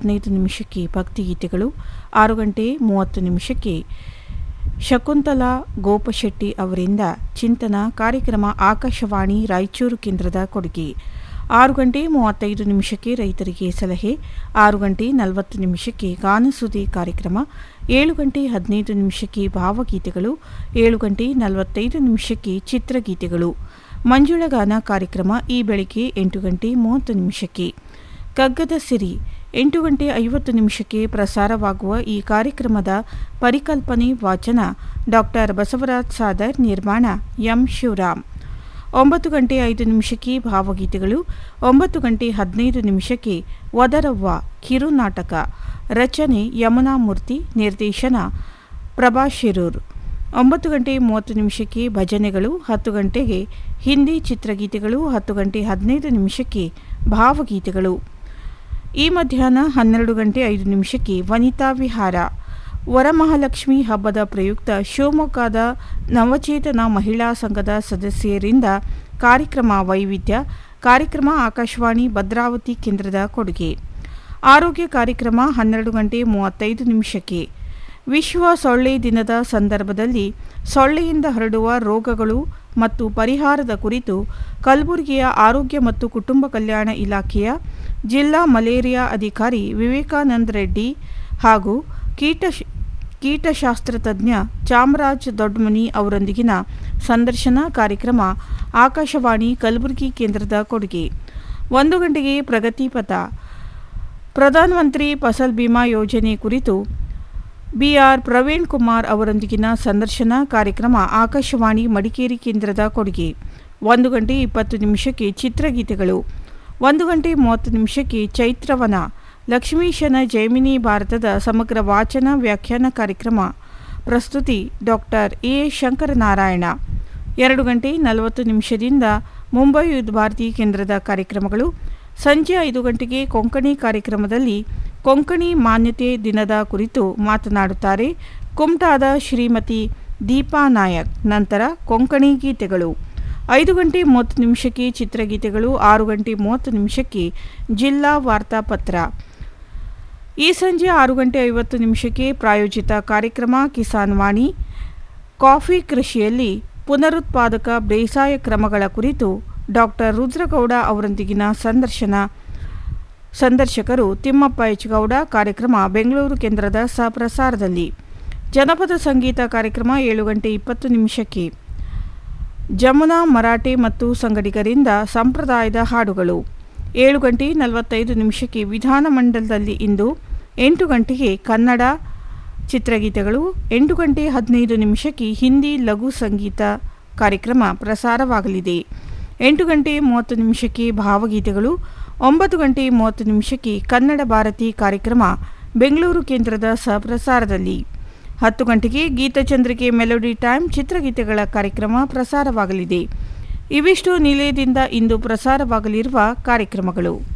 ಹದಿನೈದು ನಿಮಿಷಕ್ಕೆ ಭಕ್ತಿಗೀತೆಗಳು ಆರು ಗಂಟೆ ಮೂವತ್ತು ನಿಮಿಷಕ್ಕೆ ಶಕುಂತಲಾ ಗೋಪಶೆಟ್ಟಿ ಅವರಿಂದ ಚಿಂತನ ಕಾರ್ಯಕ್ರಮ ಆಕಾಶವಾಣಿ ರಾಯಚೂರು ಕೇಂದ್ರದ ಕೊಡುಗೆ ಆರು ಗಂಟೆ ಮೂವತ್ತೈದು ನಿಮಿಷಕ್ಕೆ ರೈತರಿಗೆ ಸಲಹೆ ಆರು ಗಂಟೆ ನಲವತ್ತು ನಿಮಿಷಕ್ಕೆ ಗಾನಸುದಿ ಕಾರ್ಯಕ್ರಮ ಏಳು ಗಂಟೆ ಹದಿನೈದು ನಿಮಿಷಕ್ಕೆ ಭಾವಗೀತೆಗಳು ಏಳು ಗಂಟೆ ನಲವತ್ತೈದು ನಿಮಿಷಕ್ಕೆ ಚಿತ್ರಗೀತೆಗಳು ಮಂಜುಳಗಾನ ಕಾರ್ಯಕ್ರಮ ಈ ಬೆಳಿಗ್ಗೆ ಎಂಟು ಗಂಟೆ ಮೂವತ್ತು ನಿಮಿಷಕ್ಕೆ ಕಗ್ಗದ ಸಿರಿ ಎಂಟು ಗಂಟೆ ಐವತ್ತು ನಿಮಿಷಕ್ಕೆ ಪ್ರಸಾರವಾಗುವ ಈ ಕಾರ್ಯಕ್ರಮದ ಪರಿಕಲ್ಪನೆ ವಾಚನ ಡಾಕ್ಟರ್ ಬಸವರಾಜ್ ಸಾದರ್ ನಿರ್ಮಾಣ ಎಂ ಶಿವರಾಮ್ ಒಂಬತ್ತು ಗಂಟೆ ಐದು ನಿಮಿಷಕ್ಕೆ ಭಾವಗೀತೆಗಳು ಒಂಬತ್ತು ಗಂಟೆ ಹದಿನೈದು ನಿಮಿಷಕ್ಕೆ ವದರವ್ವ ಕಿರುನಾಟಕ ರಚನೆ ಯಮುನಾ ಮೂರ್ತಿ ನಿರ್ದೇಶನ ಪ್ರಭಾ ಶಿರೂರ್ ಒಂಬತ್ತು ಗಂಟೆ ಮೂವತ್ತು ನಿಮಿಷಕ್ಕೆ ಭಜನೆಗಳು ಹತ್ತು ಗಂಟೆಗೆ ಹಿಂದಿ ಚಿತ್ರಗೀತೆಗಳು ಹತ್ತು ಗಂಟೆ ಹದಿನೈದು ನಿಮಿಷಕ್ಕೆ ಭಾವಗೀತೆಗಳು ಈ ಮಧ್ಯಾಹ್ನ ಹನ್ನೆರಡು ಗಂಟೆ ಐದು ನಿಮಿಷಕ್ಕೆ ವನಿತಾ ವಿಹಾರ ವರಮಹಾಲಕ್ಷ್ಮಿ ಹಬ್ಬದ ಪ್ರಯುಕ್ತ ಶಿವಮೊಗ್ಗದ ನವಚೇತನ ಮಹಿಳಾ ಸಂಘದ ಸದಸ್ಯರಿಂದ ಕಾರ್ಯಕ್ರಮ ವೈವಿಧ್ಯ ಕಾರ್ಯಕ್ರಮ ಆಕಾಶವಾಣಿ ಭದ್ರಾವತಿ ಕೇಂದ್ರದ ಕೊಡುಗೆ ಆರೋಗ್ಯ ಕಾರ್ಯಕ್ರಮ ಹನ್ನೆರಡು ಗಂಟೆ ಮೂವತ್ತೈದು ನಿಮಿಷಕ್ಕೆ ವಿಶ್ವ ಸೊಳ್ಳೆ ದಿನದ ಸಂದರ್ಭದಲ್ಲಿ ಸೊಳ್ಳೆಯಿಂದ ಹರಡುವ ರೋಗಗಳು ಮತ್ತು ಪರಿಹಾರದ ಕುರಿತು ಕಲಬುರಗಿಯ ಆರೋಗ್ಯ ಮತ್ತು ಕುಟುಂಬ ಕಲ್ಯಾಣ ಇಲಾಖೆಯ ಜಿಲ್ಲಾ ಮಲೇರಿಯಾ ಅಧಿಕಾರಿ ವಿವೇಕಾನಂದ ರೆಡ್ಡಿ ಹಾಗೂ ಕೀಟ ಕೀಟಶಾಸ್ತ್ರ ತಜ್ಞ ಚಾಮರಾಜ್ ದೊಡ್ಡಮನಿ ಅವರೊಂದಿಗಿನ ಸಂದರ್ಶನ ಕಾರ್ಯಕ್ರಮ ಆಕಾಶವಾಣಿ ಕಲಬುರಗಿ ಕೇಂದ್ರದ ಕೊಡುಗೆ ಒಂದು ಗಂಟೆಗೆ ಪ್ರಗತಿ ಪಥ ಪ್ರಧಾನಮಂತ್ರಿ ಫಸಲ್ ಬಿಮಾ ಯೋಜನೆ ಕುರಿತು ಬಿಆರ್ ಪ್ರವೀಣ್ ಕುಮಾರ್ ಅವರೊಂದಿಗಿನ ಸಂದರ್ಶನ ಕಾರ್ಯಕ್ರಮ ಆಕಾಶವಾಣಿ ಮಡಿಕೇರಿ ಕೇಂದ್ರದ ಕೊಡುಗೆ ಒಂದು ಗಂಟೆ ಇಪ್ಪತ್ತು ನಿಮಿಷಕ್ಕೆ ಚಿತ್ರಗೀತೆಗಳು ಒಂದು ಗಂಟೆ ಮೂವತ್ತು ನಿಮಿಷಕ್ಕೆ ಚೈತ್ರವನ ಲಕ್ಷ್ಮೀಶನ ಜೈಮಿನಿ ಭಾರತದ ಸಮಗ್ರ ವಾಚನ ವ್ಯಾಖ್ಯಾನ ಕಾರ್ಯಕ್ರಮ ಪ್ರಸ್ತುತಿ ಡಾಕ್ಟರ್ ಎ ಶಂಕರನಾರಾಯಣ ಎರಡು ಗಂಟೆ ನಲವತ್ತು ನಿಮಿಷದಿಂದ ಮುಂಬೈ ಯುದ್ಧ ಭಾರತಿ ಕೇಂದ್ರದ ಕಾರ್ಯಕ್ರಮಗಳು ಸಂಜೆ ಐದು ಗಂಟೆಗೆ ಕೊಂಕಣಿ ಕಾರ್ಯಕ್ರಮದಲ್ಲಿ ಕೊಂಕಣಿ ಮಾನ್ಯತೆ ದಿನದ ಕುರಿತು ಮಾತನಾಡುತ್ತಾರೆ ಕುಮಟಾದ ಶ್ರೀಮತಿ ದೀಪಾ ನಾಯಕ್ ನಂತರ ಕೊಂಕಣಿ ಗೀತೆಗಳು ಐದು ಗಂಟೆ ಮೂವತ್ತು ನಿಮಿಷಕ್ಕೆ ಚಿತ್ರಗೀತೆಗಳು ಆರು ಗಂಟೆ ಮೂವತ್ತು ನಿಮಿಷಕ್ಕೆ ಜಿಲ್ಲಾ ವಾರ್ತಾಪತ್ರ ಈ ಸಂಜೆ ಆರು ಗಂಟೆ ಐವತ್ತು ನಿಮಿಷಕ್ಕೆ ಪ್ರಾಯೋಜಿತ ಕಾರ್ಯಕ್ರಮ ಕಿಸಾನ್ ವಾಣಿ ಕಾಫಿ ಕೃಷಿಯಲ್ಲಿ ಪುನರುತ್ಪಾದಕ ಬೇಸಾಯ ಕ್ರಮಗಳ ಕುರಿತು ಡಾಕ್ಟರ್ ರುದ್ರಗೌಡ ಅವರೊಂದಿಗಿನ ಸಂದರ್ಶನ ಸಂದರ್ಶಕರು ತಿಮ್ಮಪ್ಪ ಎಚ್ಗೌಡ ಕಾರ್ಯಕ್ರಮ ಬೆಂಗಳೂರು ಕೇಂದ್ರದ ಸಹಪ್ರಸಾರದಲ್ಲಿ ಜನಪದ ಸಂಗೀತ ಕಾರ್ಯಕ್ರಮ ಏಳು ಗಂಟೆ ಇಪ್ಪತ್ತು ನಿಮಿಷಕ್ಕೆ ಜಮುನಾ ಮರಾಠೆ ಮತ್ತು ಸಂಗಡಿಗರಿಂದ ಸಂಪ್ರದಾಯದ ಹಾಡುಗಳು ಏಳು ಗಂಟೆ ನಲವತ್ತೈದು ನಿಮಿಷಕ್ಕೆ ವಿಧಾನಮಂಡಲದಲ್ಲಿ ಇಂದು ಎಂಟು ಗಂಟೆಗೆ ಕನ್ನಡ ಚಿತ್ರಗೀತೆಗಳು ಎಂಟು ಗಂಟೆ ಹದಿನೈದು ನಿಮಿಷಕ್ಕೆ ಹಿಂದಿ ಲಘು ಸಂಗೀತ ಕಾರ್ಯಕ್ರಮ ಪ್ರಸಾರವಾಗಲಿದೆ ಎಂಟು ಗಂಟೆ ಮೂವತ್ತು ನಿಮಿಷಕ್ಕೆ ಭಾವಗೀತೆಗಳು ಒಂಬತ್ತು ಗಂಟೆ ಮೂವತ್ತು ನಿಮಿಷಕ್ಕೆ ಕನ್ನಡ ಭಾರತಿ ಕಾರ್ಯಕ್ರಮ ಬೆಂಗಳೂರು ಕೇಂದ್ರದ ಸಹಪ್ರಸಾರದಲ್ಲಿ ಹತ್ತು ಗಂಟೆಗೆ ಗೀತಚಂದ್ರಿಕೆ ಮೆಲೋಡಿ ಟೈಮ್ ಚಿತ್ರಗೀತೆಗಳ ಕಾರ್ಯಕ್ರಮ ಪ್ರಸಾರವಾಗಲಿದೆ ಇವಿಷ್ಟು ನಿಲಯದಿಂದ ಇಂದು ಪ್ರಸಾರವಾಗಲಿರುವ ಕಾರ್ಯಕ್ರಮಗಳು